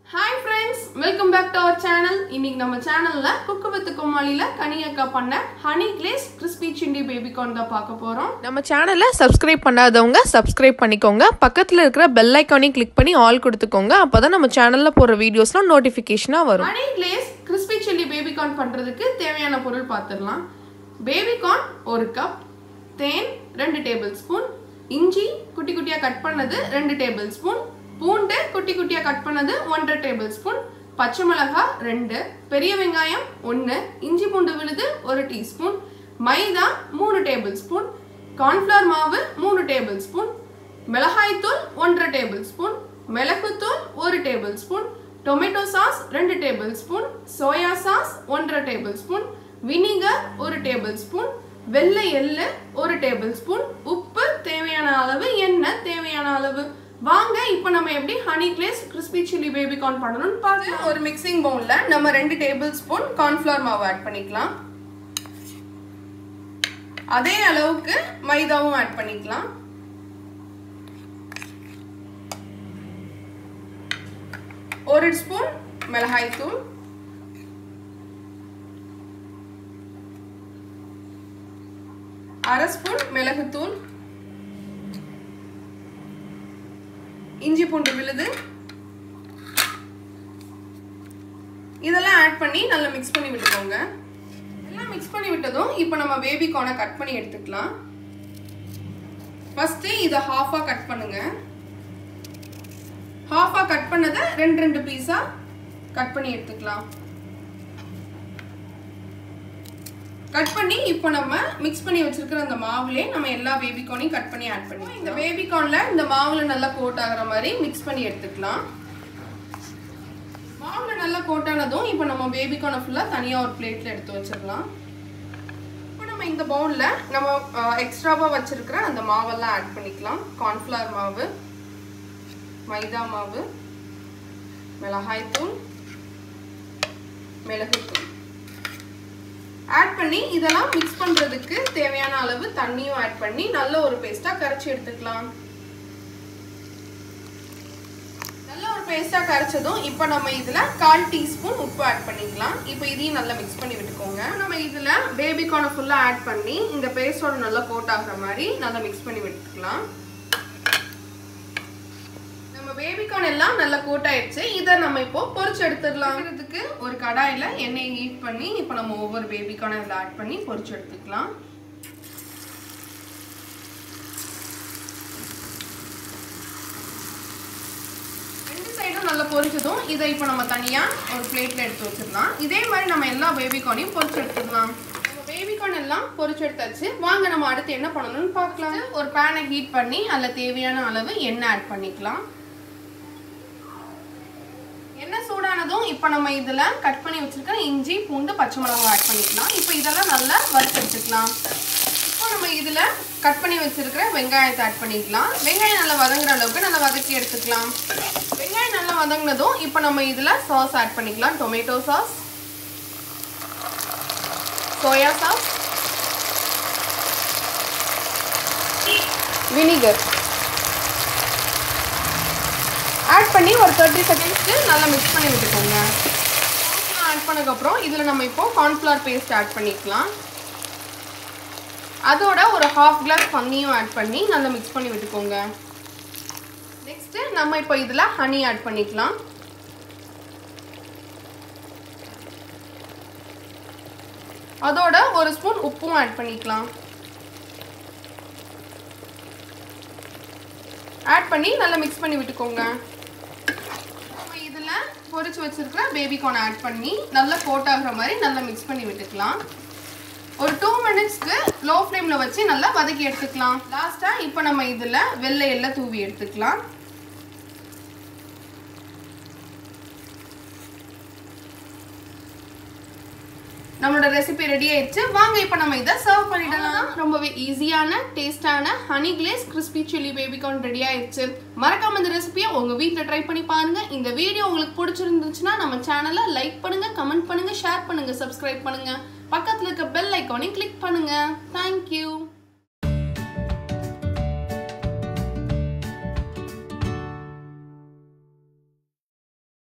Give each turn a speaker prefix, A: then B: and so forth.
A: hi friends welcome back to our channel இன்னைக்கு நம்ம சேனல்ல குக்கு வித் கோமாளில கனியக்கா பண்ண ஹனி கிளேஸ் கிறிஸ்பி சிண்டி பேபிகார்ன் தான் பார்க்க போறோம்
B: நம்ம சேனலை சப்ஸ்கிரைப் பண்ணாதவங்க சப்ஸ்கிரைப் பண்ணிக்கோங்க பக்கத்தில் இருக்கிற பெல் ஐக்கானையும் கிளிக் பண்ணி ஆல் கொடுத்துக்கோங்க அப்போ தான் நம்ம சேனலில் போகிற வீடியோஸ்லாம் நோட்டிஃபிகேஷனாக வரும்
A: honey glaze crispy chilli baby corn பண்றதுக்கு தேவையான பொருள் பார்த்துடலாம் பேபிகார்ன் ஒரு கப் தேன் ரெண்டு டேபிள் ஸ்பூன் இஞ்சி குட்டி குட்டியா கட் பண்ணது ரெண்டு டேபிள் ஸ்பூன் பூண்டு குட்டி குட்டியா கட் பண்ணது ஒன்றரை டேபிள் ஸ்பூன் பச்சை மிளகாய் ரெண்டு பெரிய வெங்காயம் ஒன்று இஞ்சி பூண்டு விழுது ஒரு டீஸ்பூன் மைதா மூணு டேபிள் ஸ்பூன் கார்ன்ஃப்ளவர் மாவு மூணு டேபிள் ஸ்பூன் மிளகாய்த்தூள் ஒன்றரை டேபிள் ஸ்பூன் மிளகுத்தூள் ஒரு டேபிள் ஸ்பூன் டொமேட்டோ சாஸ் ரெண்டு டேபிள் ஸ்பூன் சோயா சாஸ் ஒன்றரை டேபிள் ஸ்பூன் வினிகர் ஒரு டேபிள் ஸ்பூன் வெள்ளை எள்ளு ஒரு டேபிள் ஸ்பூன் உப்பு தேவையான அளவு எண்ணெய் தேவையான அளவு வாங்க இப்போ நம்ம எப்படி honey glaze crispy chilli baby corn பண்ணணும்னு பார்க்கலாம் ஒரு மிக்சிங் பவுல்ல நம்ம ரெண்டு டேபிள் ஸ்பூன் கார்ன்ஃப்ளவர் மாவு ஆட் பண்ணிக்கலாம் அதே அளவுக்கு மைதாவும் ஆட் பண்ணிக்கலாம் ஒரு ஸ்பூன் மிளகாய் தூள் அரை ஸ்பூன் மிளகுத்தூள் இஞ்சி பூண்டு விழுது இதெல்லாம் ஆட் பண்ணி நல்லா மிக்ஸ் பண்ணி விட்டுக்கோங்க எல்லாம் மிக்ஸ் பண்ணி விட்டதும் இப்போ நம்ம பேபி கார்னை கட் பண்ணி எடுத்துக்கலாம் ஃபர்ஸ்ட் இதை ஹாஃபா கட் பண்ணுங்க ஹாஃபா கட் பண்ணதை ரெண்டு ரெண்டு பீஸா கட் பண்ணி எடுத்துக்கலாம் கட் பண்ணி இப்போ நம்ம மிக்ஸ் பண்ணி வச்சிருக்கிற அந்த மாவுலேயே நம்ம எல்லா பேபிகார்னையும் கட் பண்ணி ஆட் பண்ணி இந்த பேபிகார்ன்ல இந்த மாவுல நல்லா கோட் ஆகுற மாதிரி மிக்ஸ் பண்ணி எடுத்துக்கலாம் மாவுல நல்லா கோட் ஆனதும் இப்போ நம்ம பேபிகார்னை ஃபுல்லாக தனியாக ஒரு பிளேட்ல எடுத்து வச்சிடலாம் இப்போ நம்ம இந்த பவுலில் நம்ம எக்ஸ்ட்ராவாக வச்சிருக்கிற அந்த மாவெல்லாம் ஆட் பண்ணிக்கலாம் கார்ன்ஃப்ளவர் மாவு மைதா மாவு மிளகாய்த்தூள் மிளகுத்தூள் ஆட் பண்ணி இதெல்லாம் மிக்ஸ் பண்ணுறதுக்கு தேவையான அளவு தண்ணியும் ஆட் பண்ணி நல்ல ஒரு பேஸ்ட்டாக கரைச்சி எடுத்துக்கலாம் நல்ல ஒரு பேஸ்ட்டாக கரைச்சதும் இப்போ நம்ம இதில் கால் டீஸ்பூன் உப்பு ஆட் பண்ணிக்கலாம் இப்போ இதையும் நல்லா மிக்ஸ் பண்ணி விட்டுக்கோங்க நம்ம இதில் பேபிகார்னை ஃபுல்லாக ஆட் பண்ணி இந்த பேஸ்டோட நல்லா கோட் ஆகுற மாதிரி நல்லா மிக்ஸ் பண்ணி விட்டுக்கலாம் நம்ம பேபிகார்ன் எல்லாம் நல்லா கோட் ஆயிடுச்சு இதை நம்ம இப்போ பொரிச்சு எடுத்துடலாம் இதுக்கு ஒரு கடாயில எண்ணெய் ஹீட் பண்ணி இப்போ நம்ம ஒவ்வொரு பேபிகார்னை இதில் ஆட் பண்ணி பொரிச்சு எடுத்துக்கலாம் ரெண்டு சைடும் நல்லா பொரிச்சதும் இதை இப்போ நம்ம தனியாக ஒரு பிளேட்டில் எடுத்து வச்சிடலாம் இதே மாதிரி நம்ம எல்லா பேபிகார்னையும் பொரிச்சு எடுத்துடலாம் பேபிகார்ன் எல்லாம் பொரிச்சு எடுத்தாச்சு வாங்க நம்ம அடுத்து என்ன பண்ணணும்னு பார்க்கலாம் ஒரு பேனை ஹீட் பண்ணி அதில் தேவையான அளவு எண்ணெய் ஆட் பண்ணிக்கலாம் எண்ணெய் சூடானதும் இப்போ நம்ம இதில் கட் பண்ணி வச்சிருக்க இஞ்சி பூண்டு பச்சை மிளகாய் ஆட் பண்ணிக்கலாம் இப்போ இதெல்லாம் நல்லா வறுத்து எடுத்துக்கலாம் இப்போ நம்ம இதில் கட் பண்ணி வச்சிருக்கிற வெங்காயத்தை ஆட் பண்ணிக்கலாம் வெங்காயம் நல்லா வதங்குற அளவுக்கு நல்லா வதக்கி எடுத்துக்கலாம் வெங்காயம் நல்லா வதங்கினதும் இப்போ நம்ம இதில் சாஸ் ஆட் பண்ணிக்கலாம் tomato sauce soya sauce vinegar add பண்ணி ஒரு தேர்ட்டி செகண்ட்ஸ்க்கு நல்லா மிக்ஸ் பண்ணி விட்டுக்கோங்க ஆட் பண்ணதுக்கப்புறம் இதில் நம்ம இப்போ கார்ன்ஃப்ளவர் பேஸ்ட் ஆட் பண்ணிக்கலாம் அதோட ஒரு ஹாஃப் கிளாஸ் தண்ணியும் ஆட் பண்ணி நல்லா மிக்ஸ் பண்ணி விட்டுக்கோங்க நெக்ஸ்ட்டு நம்ம இப்போ இதில் ஹனி ஆட் பண்ணிக்கலாம் அதோட ஒரு ஸ்பூன் உப்பும் ஆட் பண்ணிக்கலாம் ஆட் பண்ணி நல்லா மிக்ஸ் பண்ணி விட்டுக்கோங்க நம்ம இதில் பொரிச்சு வச்சிருக்கிற பேபிகார்ன் ஆட் பண்ணி நல்லா கோட் ஆகுற மாதிரி நல்லா மிக்ஸ் பண்ணி விட்டுக்கலாம் ஒரு டூ மினிட்ஸ்க்கு லோ ஃப்ளேமில் வச்சு நல்லா வதக்கி எடுத்துக்கலாம் லாஸ்ட்டாக இப்போ நம்ம இதில் வெள்ளை எல்லாம் தூவி எடுத்துக்கலாம் நம்மளோட ரெசிபி ரெடி ஆயிடுச்சு வாங்க இப்போ நம்ம இதை சர்வ் பண்ணிடலாம் ரொம்பவே ஈஸியான டேஸ்டான honey glaze crispy chilli baby corn ready ஆயிடுச்சு மறக்காம இந்த ரெசிபியை உங்க வீட்டில் ட்ரை பண்ணி பாருங்க இந்த வீடியோ உங்களுக்கு பிடிச்சிருந்துச்சுன்னா நம்ம சேனலை லைக் பண்ணுங்க கமெண்ட் பண்ணுங்க ஷேர் பண்ணுங்க சப்ஸ்கிரைப் பண்ணுங்க பக்கத்தில் இருக்க பெல் ஐக்கானையும் கிளிக் பண்ணுங்க தேங்க்யூ